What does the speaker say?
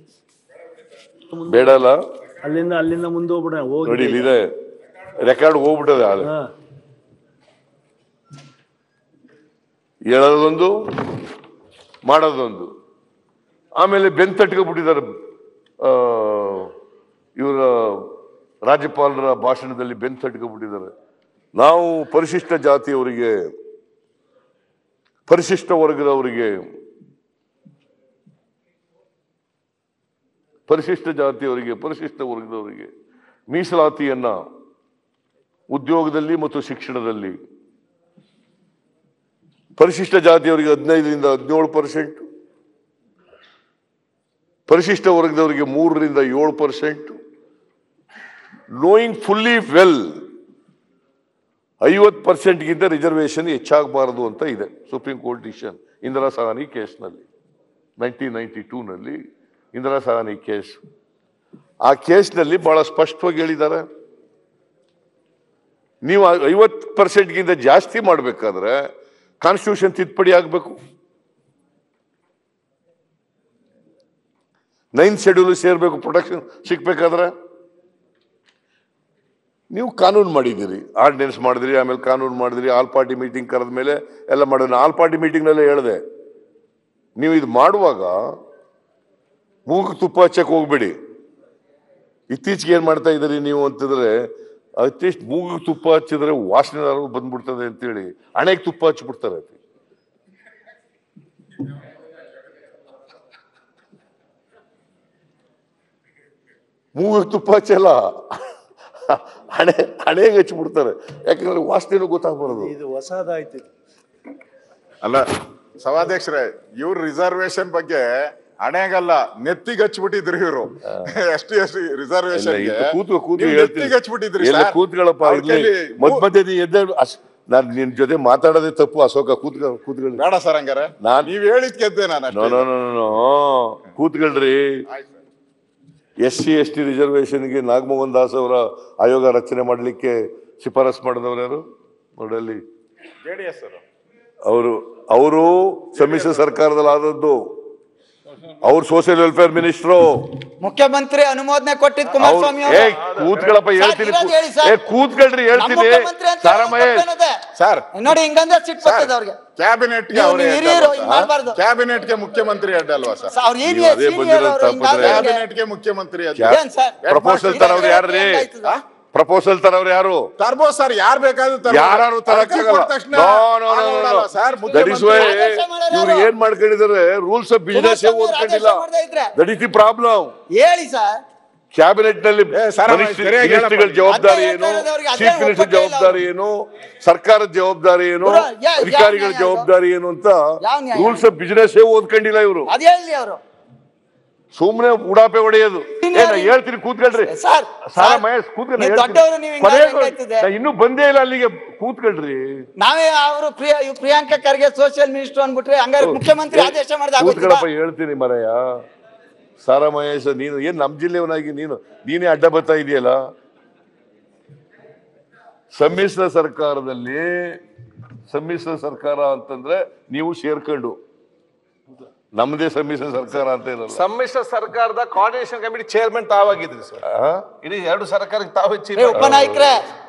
ಬೇಡ ಅಲ್ಲ ಅಲ್ಲಿಂದ ಅಲ್ಲಿಂದ ಮುಂದೆ ಹೋಗ್ಬಿಡ ಹೋಗಿ ನೋಡಿ ಇಲ್ಲಿದೆ ರೆಕಾರ್ಡ್ ಹೋಗ್ಬಿಟ್ಟದೆ ಆಗ ಹಾ. ಹೇಳೋದೊಂದು ಮಾಡೋದೊಂದು ಆಮೇಲೆ ಬೆನ್ ತಟ್ಕೊಬಿಟ್ಟಿದ್ದಾರೆ ಇವರ ರಾಜ್ಯಪಾಲರ ಭಾಷಣದಲ್ಲಿ ಬೆನ್ ತಟ್ಕೊಬಿಟ್ಟಿದ್ದಾರೆ ನಾವು ಪರಿಶಿಷ್ಟ ಜಾತಿಯವರಿಗೆ ಪರಿಶಿಷ್ಟ ವರ್ಗದವರಿಗೆ ಪರಿಶಿಷ್ಟ ಜಾತಿಯವರಿಗೆ ಪರಿಶಿಷ್ಟ ವರ್ಗದವರಿಗೆ ಮೀಸಲಾತಿಯನ್ನ ಉದ್ಯೋಗದಲ್ಲಿ ಮತ್ತು ಶಿಕ್ಷಣದಲ್ಲಿ ಪರಿಶಿಷ್ಟ ಜಾತಿಯವರಿಗೆ ಹದಿನೈದರಿಂದ ಹದಿನೇಳು ಪರ್ಸೆಂಟ್ ಪರಿಶಿಷ್ಟ ವರ್ಗದವರಿಗೆ ಮೂರರಿಂದ ಏಳು ಪರ್ಸೆಂಟ್ ನೋಯಿಂಗ್ ಫುಲ್ಲಿ ವೆಲ್ ಐವತ್ತು ಪರ್ಸೆಂಟ್ಗಿಂತ ರಿಸರ್ವೇಶನ್ ಹೆಚ್ಚಾಗಬಾರದು ಅಂತ ಇದೆ supreme court decision Indira Sawhney ಕೇಸ್ನಲ್ಲಿ ನೈನ್ಟೀನ್ ನೈನ್ಟಿ ಟೂನಲ್ಲಿ ಇಂದಿರಾ ಸಹಾನಿ ಕೇಸ್ ಆ ಕೇಸ್ನಲ್ಲಿ ಬಹಳ ಸ್ಪಷ್ಟವಾಗಿ ಹೇಳಿದ್ದಾರೆ ನೀವು ಐವತ್ತು ಪರ್ಸೆಂಟ್ಗಿಂತ ಜಾಸ್ತಿ ಮಾಡಬೇಕಾದ್ರೆ ಕಾನ್ಸ್ಟಿಟ್ಯೂಷನ್ ತಿದ್ದುಪಡಿ ಆಗಬೇಕು ನೈನ್ತ್ ಶೆಡ್ಯೂಲ್ ಸೇರ್ಬೇಕು ಪ್ರೊಟೆಕ್ಷನ್ ಸಿಗ್ಬೇಕಾದ್ರೆ ನೀವು ಕಾನೂನು ಮಾಡಿದ್ದೀರಿ ಆರ್ಡಿನೆನ್ಸ್ ಮಾಡಿದ್ರಿ ಆಮೇಲೆ ಕಾನೂನು ಮಾಡಿದ್ರಿ ಆಲ್ ಪಾರ್ಟಿ ಮೀಟಿಂಗ್ ಕರೆದ ಮೇಲೆ ಎಲ್ಲ ಮಾಡೋಣ ಆಲ್ ಪಾರ್ಟಿ ಮೀಟಿಂಗ್ನಲ್ಲೇ ಹೇಳಿದೆ ನೀವು ಇದು ಮಾಡುವಾಗ ಮೂಗು ತುಪ್ಪ ಹಚ್ಚಕ್ಕೆ ಹೋಗ್ಬೇಡಿ ಇತ್ತೀಚೆಗೆ ಏನ್ ಮಾಡ್ತಾ ಇದ್ದೀರಿ ನೀವು ಅಂತಂದ್ರೆ ಅಟ್ಲೀಸ್ಟ್ ಮೂಗು ತುಪ್ಪ ಹಚ್ಚಿದ್ರೆ ವಾಸನೆ ಬಂದ್ಬಿಡ್ತದೆ ಅಂತೇಳಿ ಹಣೆಗೆ ತುಪ್ಪ ಹಚ್ಬಿಡ್ತಾರೆ ಮೂಗು ತುಪ್ಪ ಹಚ್ಚಲ್ಲ ಹಣೆ ಹಣೆಗೆ ಹಚ್ಬಿಡ್ತಾರೆ ಯಾಕಂದ್ರೆ ವಾಸನೆನೂ ಗೊತ್ತಾಗ್ಬಾರದು ಇದು ಹೊಸದಾಯ್ತು ಇದು. ಅಲ್ಲ ಸಭಾಧ್ಯಕ್ಷರೇ ಇವ್ರ ರಿಸರ್ವೇಶನ್ ಬಗ್ಗೆ ಹಣೆಗಲ್ಲ ನೆತ್ತಿಗೆ ಹಚ್ಬಿಟ್ಟಿದ್ರು ಇವರು ಎಷ್ಟು ಎಷ್ಟು ರಿಸರ್ವೇಶನ್ ಇಲ್ಲ, ಇದು ಕೂತು ಕೂತು ಹೇಳ್ತೀನಿ ನೆತ್ತಿಗೆ ಹಚ್ಬಿಟ್ಟಿದ್ರಿ ಎಲ್ಲ ಸರ್. ಕೂತ್ಗಳಪ್ಪ ಅವ್ರ ಇಲ್ಲಿ ಕೈಲಿ ಮಧ್ಯ ಮೂ- ಮಧ್ಯದ ಎದ್ದ ನಾನು ನಿನ್ ಜೊತೆ ಮಾತಾಡೋದೇ ತಪ್ಪು ಅಶೋಕ ಕೂತ್ಕ ಕೂತ್ಕೊಳ್ಳಿ ಬೇಡ ಸರ್ ಹಂಗಾರೆ ನಾನ್- ನೀವ್ ಹೇಳಿದ್ ಗೆದ್ದೆ ನಾನು ನೋ ಅಷ್ಟೇ. ನೋ ನೋ ನೋ ಕೂತ್ಕೊಳ್ರಿ ಆಯ್ತು sir. S C S T ರಿಸರ್ವೇಶನ್ಗೆ ನಾಗಮೋಹನ್ ದಾಸ್ ಅವರ ಆಯೋಗ ರಚನೆ ಮಾಡಲಿಕ್ಕೆ ಶಿಫಾರಸ್ ಮಾಡಿದವರು ಯಾರು ನೋಡಲ್ಲಿ JDS ಅವರು. ಅವರು ಅವರು ಸಮ್ಮಿಶ್ರ ಸರ್ಕಾರದಲ್ಲಿ ಆದದ್ದು ಅವ್ರು ಸೋಷಿಯಲ್ ವೆಲ್ಫೇರ್ ಮಿನಿಸ್ಟ್ರು ಮುಖ್ಯಮಂತ್ರಿ ಅನುಮೋದನೆ ಕೊಟ್ಟಿದ್ ಕುಮಾರಸ್ವಾಮಿ ಏ ಅವರು ಕೂತ್ಗಳಪ್ಪ ಸರ್, ಹೇಳ್ತೀನಿ ಇರೋದ್ ಹೇಳಿ ಸರ್. ಏ ಕೂತ್ಕೊಳ್ರಿ ನಮ್ಮ ಹೇಳ್ತೀನಿ ಮುಖ್ಯಮಂತ್ರಿ ಅಂತ ಸಾರಾ ಹೇಳೋದು ಮಹೇಶ್ ತಪ್ಪೇನದೆ? ಸರ್ ನೋಡಿ ಹಿಂಗಂದ್ರೆ ಸಿಟ್ಟು ಬರ್ತದೆ ಅವ್ರಿಗೆ ಕ್ಯಾಬಿನೆಟ್ ಗೆ ನೀವು- ಅವರೇ ನೀವು ಹಿರಿಯರು ಹಿಂಗ್ ಮಾಡ್ಬಾರ್ದು. ಕ್ಯಾಬಿನೆಟ್ ಗೆ ಮುಖ್ಯಮಂತ್ರಿ ಅಡ್ಡ ಅಲ್ವಾ ಸರ್ ಸ- ಅವ್ರು ನೀವು ಅದೇ ಬಂದಿರೋ ತಪ್ಪಿದ್ರೆ- ಕ್ಯಾಬಿನೆಟ್ ಗೆ ಮುಖ್ಯಮಂತ್ರಿ ಅಡ್ಡ ಕ್ಯಾ- ಏನ್ ಸರ್? ಪ್ರಪೋಸಲ್ ಇದು ತರವ್ರು ಯಾರ್ರಿ ಹೆಂಗಾಯ್ತದ? ಪ್ರಪೋಸಲ್ ತರವ್ರು ಯಾರು ತರ್ಬೋ ಸರ್ ಯಾರ್ ಬೇಕಾದ್ರೂ ಯಾರು ತರಕ್ಕಾಗಲ್ಲ ಸರ್ ದಟ್ ಇಸ್ ವೈ ಆದೇಶ ಮಾಡೋರು ಇವ್ರು ಯಾರು? ಏನ್ ಮಾಡ್ಕೊಂಡಿದ್ದಾರೆ ರೂಲ್ಸ್ ಆಫ್ ಬಿಸಿನೆಸ್ ಕುಮಾರಸ್ವಾಮಿ ಅವ್ರು ಓದ್ಕೊಂಡಿಲ್ಲ ಆದೇಶ ಮಾಡ್ದೇ ಇದ್ರೆ? ದಟ್ ಇಸ್ ದಿ ಪ್ರಾಬ್ಲಮ್ ಹೇಳಿ ಸರ್ ಕ್ಯಾಬಿನೆಟ್ ನಲ್ಲಿ ಏ, ಸರ್, ಅಮ್ಮ, ಮಿನಿಸ್ಟ್ರಿ- ಸರಿಯಾಗಿ ಹೇಳಪ್ಪ. ಮಿನಿಸ್ಟ್ರಿಗಳ ಜವಾಬ್ದಾರಿ ಅದೇ ಏನು ಹೇಳ್ತಾ ಇರೋದವ್ರಿಗೆ ಅದೇ ಚೀಫ್ ಮಿನಿಸ್ಟರ್ ಒಪ್ಪಟ್ಟೇ ಇಲ್ಲ ಜವಾಬ್ದಾರಿ ಏನು ಸರ್ಕಾರದ ಜವಾಬ್ದಾರಿ ಏನು ಗುರು, ಯಾ- ಯಾವ ಅಧಿಕಾರಿಗಳ ನ್ಯಾಯ ಇದು? ಜವಾಬ್ದಾರಿ ಏನು ಅಂತ ಯಾವ ನ್ಯಾಯ? ರೂಲ್ಸ್ ಆಫ್ ಬಿಸಿನೆಸ್ ಓದ್ಕೊಂಡಿಲ್ಲ ಇವರು ಅದ್ ಹೇಳಿ ಅವರು ಸುಮ್ನೆ ಉಡಾಪೆ ಹೊಡೆಯೋದು ಇನ್ನು ಏನ ಹೇಳ್ತೀನಿ ಕೂತ್ಕೊಳ್ರಿ ಸರ್, ಸಾರಾ ಸರ್, ಮಹೇಶ್ ಕೂತ್ಕೊಂಡು ನೀವು ಹೇಳ್ತೀನಿ. ದೊಡ್ಡವರು, ನೀವು ಹಿಂಗಾದ್ರೆ ಕೊನೆಗೂ- ಹೆಂಗಾಯ್ತದೆ? ನಾ ಇನ್ನೂ ಬಂದೇ ಇಲ್ಲ ಅಲ್ಲಿಗೆ ಕೂತ್ಕೊಳ್ರಿ ನಾವೇ ಅವರು ಪ್ರಿಯ ಇವ್ ಪ್ರಿಯಾಂಕಾ ಖರ್ಗೆ ಸೋಷಿಯಲ್ ಮಿನಿಸ್ಟರ್ ಅಂದ್ಬಿಟ್ರೆ ಹಂಗಾರೆ ಮುಖ್ಯಮಂತ್ರಿ ಆದೇಶ ಮಾಡಿದ ಕೂತ್ಕೊಳಪ್ಪ ಹೇಳ್ತೀನಿ ಮರಯ್ಯ ಸಾರಾ ಮಹೇಶ ನೀನು ಏನ್ ನಮ್ ಜಿಲ್ಲೆಯವನಾಗಿ ನೀನು ನೀನೇ ಅಡ್ಡ ಬರ್ತಾ ಇದೆಯಲ್ಲ ಸಮ್ಮಿಶ್ರ ಸರ್ಕಾರದಲ್ಲಿ ಸಮ್ಮಿಶ್ರ ಸರ್ಕಾರ ಅಂತಂದ್ರೆ ನೀವು ಸೇರ್ಕೊಂಡು ನಮ್ದೇ ಸಮ್ಮಿಶ್ರ ಸರ್ಕಾರ ಅಂತ ಇರಲ್ಲ ಸಮ್ಮಿಶ್ರ ಸರ್ಕಾರದ ಕೋಆರ್ಡಿನೇಷನ್ ಕಮಿಟಿ ಚೇರ್ಮನ್ ತಾವಾಗಿದ್ರಿ ಸರ್ ಆ? ಇಡೀ ಎರಡು ಸರ್ಕಾರಕ್ಕೆ ತಾವೇ ಚೀಫ್ ಉಪನಾಯಕರೇ